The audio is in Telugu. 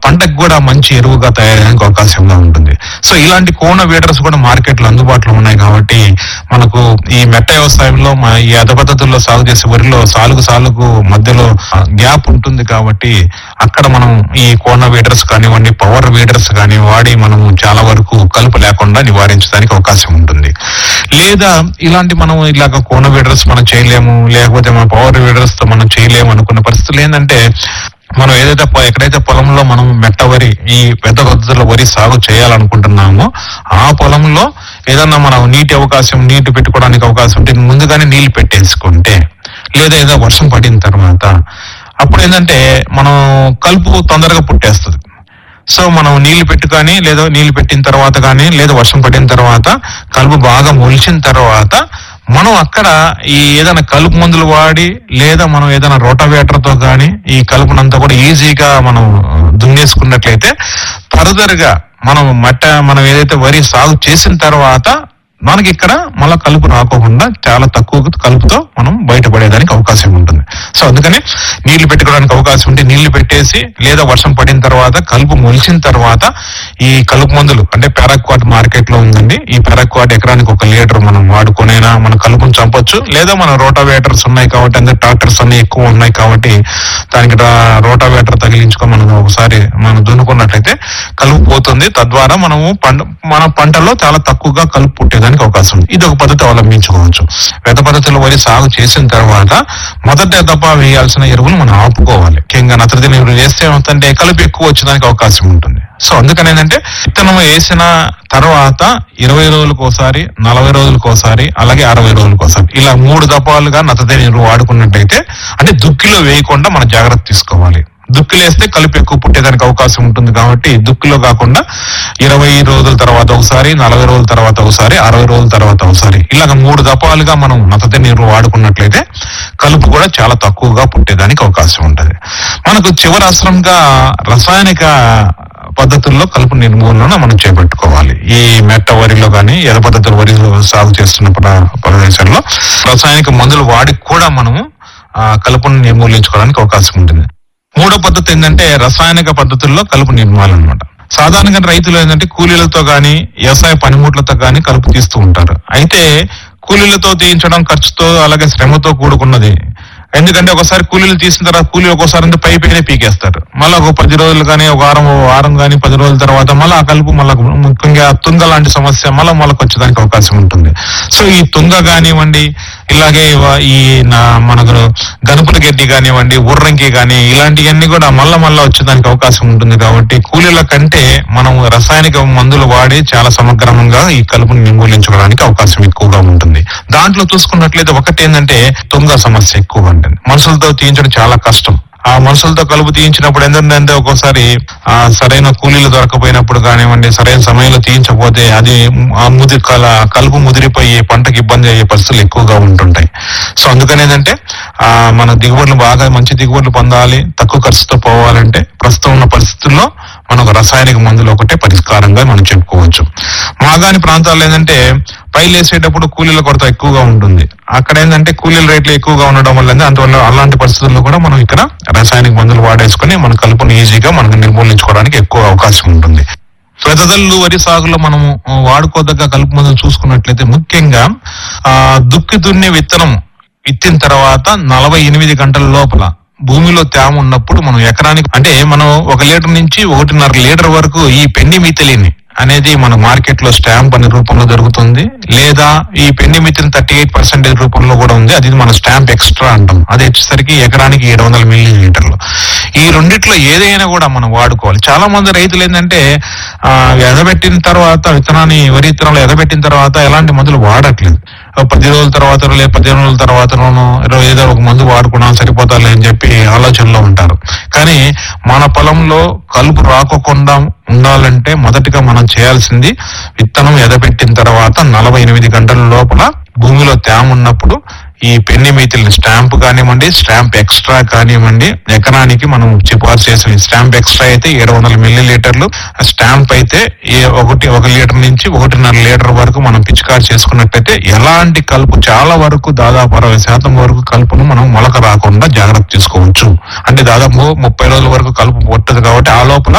పంటకు కూడా మంచి ఎరువుగా తయారయ్యడానికి అవకాశంగా ఉంటుంది సో ఇలాంటి కోన వీడర్స్ కూడా మార్కెట్లో అందుబాటులో ఉన్నాయి కాబట్టి మనకు ఈ మెట్ట వ్యవసాయంలో మా ఈ అద పద్ధతుల్లో సాగు చేసే వరిలో సాలుగు సాలుగు మధ్యలో గ్యాప్ ఉంటుంది కాబట్టి అక్కడ మనం ఈ కోన వీడర్స్ కానివ్వండి పవర్ వీడర్స్ కానీ వాడి మనం చాలా వరకు కలుపు లేకుండా నివారించడానికి అవకాశం ఉంటుంది లేదా ఇలాంటి మనం ఇలాగ కోన వీడర్స్ మనం చేయలేము లేకపోతే మన పవర్ వీడర్స్ తో మనం చేయలేము అనుకున్న పరిస్థితులు ఏంటంటే మనం ఏదైతే పొ- ఎక్కడైతే పొలంలో మనం మెట్ట వరి ఈ పెద్ద పద్ధతిలో వరి సాగు చేయాలనుకుంటున్నామో ఆ పొలంలో ఏదన్నా మనం నీటి అవకాశం నీటి పెట్టుకోవడానికి అవకాశం ఉంటే ముందుగానే నీళ్లు పెట్టేసుకుంటే లేదా ఏదో వర్షం పడిన తర్వాత అప్పుడు ఏంటంటే మనం కలుపు తొందరగా పుట్టేస్తుంది సో మనం నీళ్లు పెట్టు కానీ లేదా నీళ్లు పెట్టిన తర్వాత కానీ లేదా వర్షం పడిన తర్వాత కలుపు బాగా మొలిచిన తర్వాత మనం అక్కడ ఈ ఏదైనా కలుపు మందులు వాడి లేదా మనం ఏదైనా రోటావేటర్ తో కానీ ఈ కలుపునంతా కూడా ఈజీగా మనం దున్నేసుకున్నట్లయితే ఫర్దర్ గా మనం మట్ట మనం ఏదైతే వరి సాగు చేసిన తర్వాత మనకి ఇక్కడ మళ్ళా కలుపు రాకోకుండా చాలా తక్కువ కలుపుతో మనం బయటపడేదానికి అవకాశం ఉంటుంది సో అందుకని నీళ్లు పెట్టుకోవడానికి అవకాశం ఉంటే నీళ్లు పెట్టేసి లేదా వర్షం పడిన తర్వాత కలుపు మొలిచిన తర్వాత ఈ కలుపు మందులు అంటే పారాక్వాట్ మార్కెట్ లో ఉందండి ఈ పారాక్వాట్ ఎకరానికి ఒక లీటర్ మనం వాడుకొనైనా మన కలుపును చంపొచ్చు లేదా మన రోటావేటర్స్ ఉన్నాయి కాబట్టి అంటే ట్రాక్టర్స్ అన్ని ఎక్కువ ఉన్నాయి కాబట్టి దానికి రోటావేటర్ తగిలించుకొని మనం ఒకసారి మనం దున్నుకున్నట్లయితే కలుపు పోతుంది తద్వారా మనము పంట మన పంటలో చాలా తక్కువగా కలుపు పుట్టేదానికి అవకాశం ఉంది ఇది ఒక పద్ధతి అవలంబించుకోవచ్చు పెద్ద పద్ధతిలో వరి సాగు చేసిన తర్వాత మొదట దప్ప వేయాల్సిన ఎరువులు మనం ఆపుకోవాలి ముఖ్యంగా నత్రజని ఎరువులు వేస్తే ఏమవుతుందంటే కలుపు ఎక్కువ వచ్చేదానికి అవకాశం ఉంటుంది సో అందుకని ఏంటంటే విత్తనం వేసిన తర్వాత ఇరవై రోజులకు ఒకసారి నలభై రోజులకు ఒకసారి అలాగే అరవై రోజులకు ఒకసారి ఇలా మూడు దపాలుగా నత్రజని ఎరువు వాడుకున్నట్టయితే అంటే దుక్కిలో వేయకుండా మనం జాగ్రత్త తీసుకోవాలి దుక్కిలో వేస్తే కలుపు ఎక్కువ పుట్టేదానికి అవకాశం ఉంటుంది కాబట్టి దుక్కిలో కాకుండా ఇరవై రోజుల తర్వాత ఒకసారి నలభై రోజుల తర్వాత ఒకసారి అరవై రోజుల తర్వాత ఒకసారి ఇలాగ మూడు దపాలుగా మనం నత్రజని ఎరువు వాడుకున్నట్లయితే కలుపు కూడా చాలా తక్కువగా పుట్టేదానికి అవకాశం ఉంటుంది మనకు చివరి అవసరంగా రసాయనిక పద్ధతుల్లో కలుపు నిర్మూలన మనం చేపట్టుకోవాలి ఈ మెట్ట వరిలో కానీ ఎద పద్ధతుల వరిలో సాగు చేస్తున్న ప్ర- ప్రదేశంలో రసాయనిక మందులు వాడి కూడా మనము ఆ కలుపును నిర్మూలించుకోవడానికి అవకాశం ఉంటుంది మూడో పద్ధతి ఏంటంటే రసాయనిక పద్ధతుల్లో కలుపు నిర్మూలన అనమాట సాధారణంగా రైతులు ఏంటంటే కూలీలతో గాని వ్యవసాయ పనిముట్లతో గాని కలుపు తీస్తూ ఉంటారు అయితే కూలీలతో తీయించడం ఖర్చుతో అలాగే శ్రమతో కూడుకున్నది ఎందుకంటే ఒకసారి కూలీలు తీసిన తర్వాత కూలీలు ఒక్కోసారి అంటే పై పైనే పీకేస్తారు మళ్ళీ ఒక పది రోజులు కానీ ఒక వారం ఓ వారం కానీ పది రోజుల తర్వాత మళ్ళీ ఆ కలుపు మళ్ళీ ముఖ్యంగా తుంగ లాంటి సమస్య మళ్ళీ మొలకు వచ్చేదానికి అవకాశం ఉంటుంది సో ఈ తుంగ కానివ్వండి ఇలాగే వ- ఈ నా మనకు గనుపుల గడ్డి కానివ్వండి ఉర్రంకి కానీ ఇలాంటివన్నీ కూడా మళ్ళా మళ్ళా వచ్చేదానికి అవకాశం ఉంటుంది కాబట్టి కూలీల కంటే మనం రసాయనిక మందులు వాడి చాలా సమగ్రంగా ఈ కలుపుని నిర్మూలించుకోవడానికి అవకాశం ఎక్కువగా ఉంటుంది దాంట్లో చూసుకున్నట్లయితే ఒకటి ఏంటంటే తుంగ సమస్య ఎక్కువగా ఉంటుంది మనుషులతో తీయించడం చాలా కష్టం ఆ మనుషులతో కలుపు తీయించినప్పుడు ఏంటంటే ఒక్కోసారి ఆ సరైన కూలీలు దొరకపోయినప్పుడు కానివ్వండి సరైన సమయంలో తీయించకపోతే అది ఆ ముది కల కలుపు ముదిరిపోయి పంటకి ఇబ్బంది అయ్యే పరిస్థితులు ఎక్కువగా ఉంటుంటాయి సో అందుకని ఏంటంటే ఆ మన దిగుబడులు బాగా మంచి దిగుబడులు పొందాలి తక్కువ ఖర్చుతో పోవాలంటే ప్రస్తుతం ఉన్న పరిస్థితుల్లో మనకు రసాయనిక మందులు ఒకటే పరిష్కారంగా మనం చెప్పుకోవచ్చు మాగాని ప్రాంతాల్లో ఏంటంటే పైలు వేసేటప్పుడు కూలీల కొరత ఎక్కువగా ఉంటుంది అక్కడ ఏంటంటే కూలీల రేట్లు ఎక్కువగా ఉండడం వల్ల ఏంది అందువల్ల అలాంటి పరిస్థితుల్లో కూడా మనం ఇక్కడ రసాయనిక మందులు వాడేసుకొని మన కలుపును ఈజీగా మనకు నిర్మూలించుకోవడానికి ఎక్కువ అవకాశం ఉంటుంది పెదదల్లు వరి సాగులో మనము ఆ, వాడుకోదగ్గ కలుపు మందులు చూసుకున్నట్లయితే ముఖ్యంగా ఆ దుక్కి దున్నే విత్తనం విత్తిన తర్వాత నలభై ఎనిమిది గంటల లోపల భూమిలో తేమ ఉన్నప్పుడు మనం ఎకరానికి అంటే మనం ఒక లీటర్ నుంచి ఒకటిన్నర లీటర్ వరకు ఈ పెండి మిథిలిన్ అనేది మన మార్కెట్ లో స్టాంప్ అనే రూపంలో దొరుకుతుంది లేదా ఈ పెండి మిథిలిన్ థర్టీ ఎయిట్ పర్సెంటేజ్ రూపంలో కూడా ఉంది అది మన స్టాంప్ ఎక్స్ట్రా అంటాం అది వచ్చేసరికి ఎకరానికి ఏడు వందల మిల్లీ లీటర్లు ఈ రెండిట్లో ఏదైనా కూడా మనం వాడుకోవాలి చాలా మంది రైతులు ఏంటంటే ఆ ఎదబెట్టిన తర్వాత విత్తనాన్ని వరి విత్తనాలు ఎదబెట్టిన తర్వాత ఎలాంటి మందులు వాడట్లేదు ఒక పది రోజుల తర్వాత లేదా పదిహేను రోజుల తర్వాతనో ఇరవై ఏదో ఒక మందు వాడుకున్నా సరిపోతారులే అని చెప్పి ఆలోచనలో ఉంటారు కానీ మన పొలంలో కలుపు రాకోకుండా ఉండాలంటే మొదటిగా మనం చేయాల్సింది విత్తనం ఎదబెట్టిన తర్వాత నలభై ఎనిమిది గంటల లోపల భూమిలో తేమ ఉన్నప్పుడు ఈ పెన్ని మీతిల్ స్టాంప్ కానివ్వండి స్టాంప్ ఎక్స్ట్రా కానివ్వండి ఎకరానికి మనం సిఫార్సు చేసిన స్టాంప్ ఎక్స్ట్రా అయితే ఏడు వందల మిల్లీ లీటర్లు స్టాంప్ అయితే ఏ ఒకటి ఒక లీటర్ నుంచి ఒకటిన్నర లీటర్ వరకు మనం పిచికారి చేసుకున్నట్టయితే ఎలాంటి కలుపు చాలా వరకు దాదాపు అరవై శాతం వరకు కలుపును మనం మొలక రాకుండా జాగ్రత్త తీసుకోవచ్చు అంటే దాదాపు ముప్పై రోజుల వరకు కలుపు పుట్టదు కాబట్టి ఆ లోపల